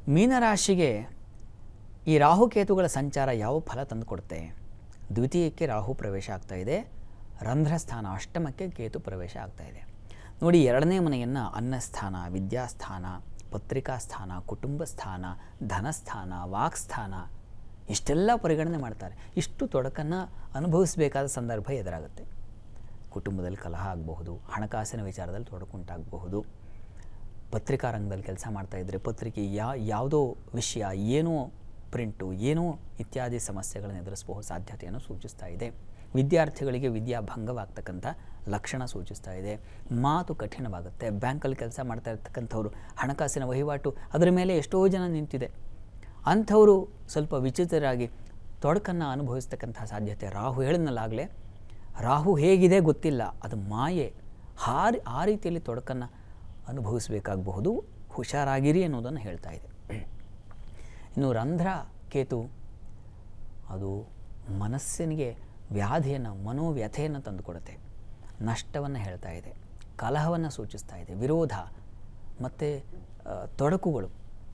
ಮೀನರಾಶಿಗೆ ಈ ರಾಹುಕೇತುಗಳ ಸಂಚಾರ ಯಾವ ಫಲ ತಂದುಕೊಡುತ್ತೆ ದ್ವಿತೀಯಕ್ಕೆ ರಾಹು ಪ್ರವೇಶ ಆಗ್ತಾ ಇದೆ ರಂಧ್ರಸ್ಥಾನ ಅಷ್ಟಮಕ್ಕೆ ಕೇತು ಪ್ರವೇಶ ಆಗ್ತಾ ಇದೆ ನೋಡಿ ಎರಡನೇ ಮನೆಯನ್ನು ಅನ್ನಸ್ಥಾನ ವಿದ್ಯಾಸ್ಥಾನ ಪತ್ರಿಕಾ ಸ್ಥಾನ ಕುಟುಂಬ ಸ್ಥಾನ ಧನಸ್ಥಾನ ವಾಕ್ಸ್ಥಾನ ಇಷ್ಟೆಲ್ಲ ಪರಿಗಣನೆ ಮಾಡ್ತಾರೆ ಇಷ್ಟು ತೊಡಕನ್ನು ಅನುಭವಿಸಬೇಕಾದ ಸಂದರ್ಭ ಎದುರಾಗುತ್ತೆ ಕುಟುಂಬದಲ್ಲಿ ಕಲಹ ಆಗಬಹುದು ಹಣಕಾಸಿನ ವಿಚಾರದಲ್ಲಿ ತೊಡಕುಂಟಾಗಬಹುದು ಪತ್ರಿಕಾ ರಂಗದಲ್ಲಿ ಕೆಲಸ ಮಾಡ್ತಾ ಇದ್ದರೆ ಪತ್ರಿಕೆ ಯಾ ಯಾವುದೋ ವಿಷಯ ಏನೋ ಪ್ರಿಂಟು ಏನೋ ಇತ್ಯಾದಿ ಸಮಸ್ಯೆಗಳನ್ನು ಎದುರಿಸಬಹುದು ಸಾಧ್ಯತೆಯನ್ನು ಸೂಚಿಸ್ತಾ ಇದೆ ವಿದ್ಯಾರ್ಥಿಗಳಿಗೆ ವಿದ್ಯಾಭಂಗವಾಗ್ತಕ್ಕಂಥ ಲಕ್ಷಣ ಸೂಚಿಸ್ತಾ ಇದೆ ಮಾತು ಕಠಿಣವಾಗುತ್ತೆ ಬ್ಯಾಂಕಲ್ಲಿ ಕೆಲಸ ಮಾಡ್ತಾ ಇರ್ತಕ್ಕಂಥವ್ರು ಹಣಕಾಸಿನ ವಹಿವಾಟು ಅದರ ಮೇಲೆ ಎಷ್ಟೋ ಜನ ನಿಂತಿದೆ ಅಂಥವರು ಸ್ವಲ್ಪ ವಿಚಿತ್ರರಾಗಿ ತೊಡಕನ್ನು ಅನುಭವಿಸ್ತಕ್ಕಂಥ ಸಾಧ್ಯತೆ ರಾಹು ಹೇಳಿದ್ನಲ್ಲಾಗಲೇ ರಾಹು ಹೇಗಿದೆ ಗೊತ್ತಿಲ್ಲ ಅದು ಮಾಯೆ ಹಾರಿ ಆ ರೀತಿಯಲ್ಲಿ ತೊಡಕನ್ನು ಅನುಭವಿಸಬೇಕಾಗಬಹುದು ಹುಷಾರಾಗಿರಿ ಅನ್ನೋದನ್ನು ಹೇಳ್ತಾ ಇದೆ ಇನ್ನು ರಂಧ್ರ ಕೇತು ಅದು ಮನಸ್ಸಿನಿಗೆ ವ್ಯಾಧಿಯನ್ನು ಮನೋವ್ಯಥೆಯನ್ನು ತಂದುಕೊಡುತ್ತೆ ನಷ್ಟವನ್ನು ಹೇಳ್ತಾ ಇದೆ ಕಲಹವನ್ನು ಸೂಚಿಸ್ತಾ ಇದೆ ವಿರೋಧ ಮತ್ತು ತೊಡಕುಗಳು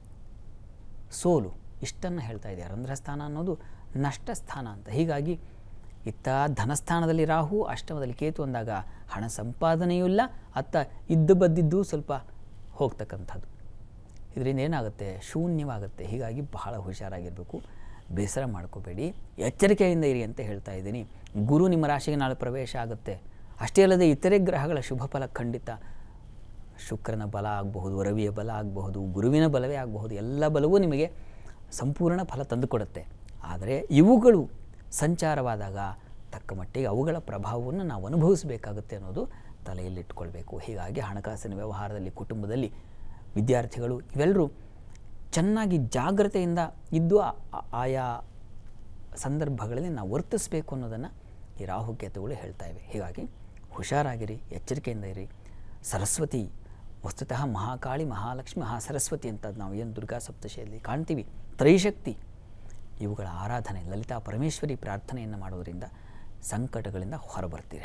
ಸೋಲು ಇಷ್ಟನ್ನು ಹೇಳ್ತಾ ಇದೆ ರಂಧ್ರಸ್ಥಾನ ಅನ್ನೋದು ನಷ್ಟ ಸ್ಥಾನ ಅಂತ ಹೀಗಾಗಿ ಇತ್ತ ಧನಸ್ಥಾನದಲ್ಲಿ ರಾಹು ಅಷ್ಟಮದಲ್ಲಿ ಕೇತು ಅಂದಾಗ ಹಣ ಸಂಪಾದನೆಯೂ ಇಲ್ಲ ಅತ್ತ ಇದ್ದು ಬದ್ದಿದ್ದು ಸ್ವಲ್ಪ ಹೋಗ್ತಕ್ಕಂಥದ್ದು ಇದರಿಂದ ಏನಾಗುತ್ತೆ ಶೂನ್ಯವಾಗುತ್ತೆ ಹೀಗಾಗಿ ಬಹಳ ಹುಷಾರಾಗಿರಬೇಕು ಬೇಸರ ಮಾಡ್ಕೋಬೇಡಿ ಎಚ್ಚರಿಕೆಯಿಂದ ಇರಿ ಅಂತ ಹೇಳ್ತಾ ಇದ್ದೀನಿ ಗುರು ನಿಮ್ಮ ರಾಶಿಗೆ ನಾಳೆ ಪ್ರವೇಶ ಆಗುತ್ತೆ ಅಷ್ಟೇ ಅಲ್ಲದೆ ಇತರೆ ಗ್ರಹಗಳ ಶುಭ ಫಲ ಖಂಡಿತ ಶುಕ್ರನ ಬಲ ಆಗಬಹುದು ರವಿಯ ಬಲ ಆಗಬಹುದು ಗುರುವಿನ ಬಲವೇ ಆಗಬಹುದು ಎಲ್ಲ ಬಲವೂ ನಿಮಗೆ ಸಂಪೂರ್ಣ ಫಲ ತಂದುಕೊಡುತ್ತೆ ಆದರೆ ಇವುಗಳು ಸಂಚಾರವಾದಾಗ ತಕ್ಕ ಮಟ್ಟಿಗೆ ಅವುಗಳ ಪ್ರಭಾವವನ್ನು ನಾವು ಅನುಭವಿಸಬೇಕಾಗುತ್ತೆ ಅನ್ನೋದು ತಲೆಯಲ್ಲಿಟ್ಕೊಳ್ಬೇಕು ಹೀಗಾಗಿ ಹಣಕಾಸಿನ ವ್ಯವಹಾರದಲ್ಲಿ ಕುಟುಂಬದಲ್ಲಿ ವಿದ್ಯಾರ್ಥಿಗಳು ಇವೆಲ್ಲರೂ ಚೆನ್ನಾಗಿ ಜಾಗ್ರತೆಯಿಂದ ಇದ್ದು ಆ- ಆ- ಆಯಾ ಸಂದರ್ಭಗಳಲ್ಲಿ ನಾವು ವರ್ತಿಸಬೇಕು ಅನ್ನೋದನ್ನು ಈ ರಾಹುಕೇತುಗಳು ಹೇಳ್ತಾ ಇವೆ ಹೀಗಾಗಿ ಹುಷಾರಾಗಿರಿ ಎಚ್ಚರಿಕೆಯಿಂದ ಇರಿ ಸರಸ್ವತಿ ವಸ್ತುತಃ ಮಹಾಕಾಳಿ ಮಹಾಲಕ್ಷ್ಮಿ ಮಹಾಸರಸ್ವತಿ ಅಂತ ನಾವು ಏನು ದುರ್ಗಾ ಸಪ್ತಶಿಯಲ್ಲಿ ಕಾಣ್ತೀವಿ ತ್ರೈಶಕ್ತಿ ಇವುಗಳ ಆರಾಧನೆ ಲಲಿತಾ ಪರಮೇಶ್ವರಿ ಪ್ರಾರ್ಥನೆಯನ್ನು ಮಾಡೋದರಿಂದ ಸಂಕಟಗಳಿಂದ ಹೊರಬರ್ತೀರ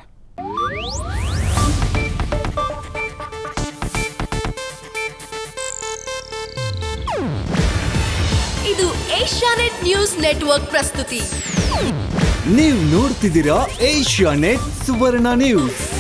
ಇದು ಏಷ್ಯಾನೆಟ್ ನ್ಯೂಸ್ ನೆಟ್ವರ್ಕ್ ಪ್ರಸ್ತುತಿ ನೀವು ನೋಡ್ತಿದ್ದೀರಾ ಏಷ್ಯಾ ನೆಟ್ ಸುವರ್ಣ ನ್ಯೂಸ್